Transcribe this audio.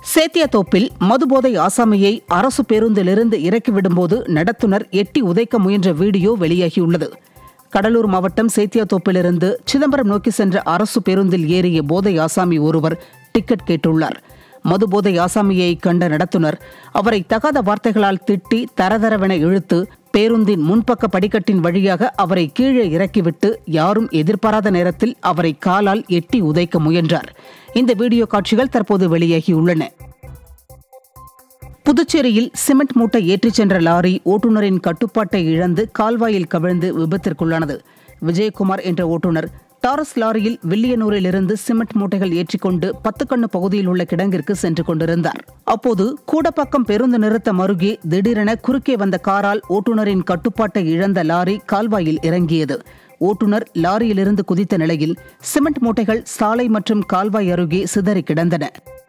சேத்தியாத்தோப்பில் மதுபோதை ஆசாமியை அரசு பேருந்திலிருந்து இறக்கிவிடும்போது நடத்துனர் எட்டி உதைக்க முயன்ற வீடியோ வெளியாகியுள்ளது கடலூர் மாவட்டம் சேத்தியாத்தோப்பிலிருந்து சிதம்பரம் நோக்கி சென்ற அரசு பேருந்தில் ஏறிய போதை ஆசாமி ஒருவர் டிக்கெட் கேட்டுள்ளார் மதுபோதை ஆசாமியை கண்ட நடத்துனர் அவரை தகாத வார்த்தைகளால் திட்டி தரதரவென இழுத்து பேருந்தின் முன்பக்க படிக்கட்டின் வழியாக அவரை கீழே இறக்கிவிட்டு யாரும் எதிர்பாராத நேரத்தில் அவரை காலால் எட்டி உதைக்க முயன்றார் இந்த வீடியோ காட்சிகள் தற்போது வெளியாகியுள்ளன புதுச்சேரியில் சிமெண்ட் மூட்டை ஏற்றிச் சென்ற லாரி ஓட்டுநரின் கட்டுப்பாட்டை இழந்து கால்வாயில் கவிழ்ந்து விபத்திற்குள்ளானது விஜயகுமார் என்ற ஓட்டுநர் டாரஸ் லாரியில் வில்லியனூரிலிருந்து சிமெண்ட் மூட்டைகள் ஏற்றிக்கொண்டு பத்துக்கண்ணு பகுதியில் உள்ள கிடங்கிற்கு சென்று கொண்டிருந்தார் அப்போது கூடப்பாக்கம் பேருந்து நிறுத்தம் அருகே திடீரென குறுக்கே வந்த காரால் ஓட்டுநரின் கட்டுப்பாட்டை இழந்த லாரி கால்வாயில் இறங்கியது ஓட்டுநர் லாரியிலிருந்து குதித்த நிலையில் சிமெண்ட் மூட்டைகள் சாலை மற்றும் கால்வாய் அருகே சிதறி கிடந்தன